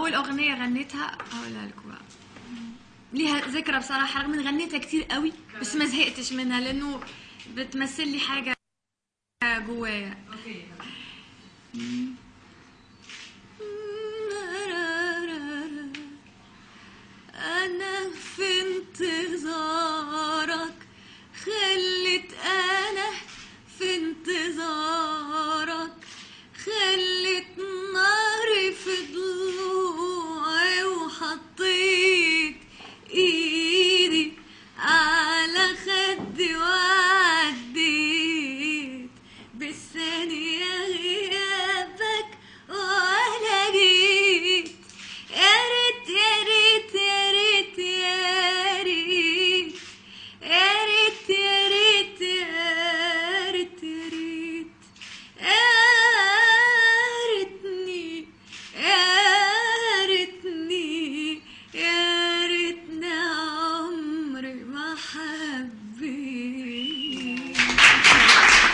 اول اغنيه غنيتها هقولها لكم بقى ليها ذكرى بصراحه رغم ان غنيتها كتير قوي بس ما زهقتش منها لانه بتمثل لي حاجه جوايا اوكي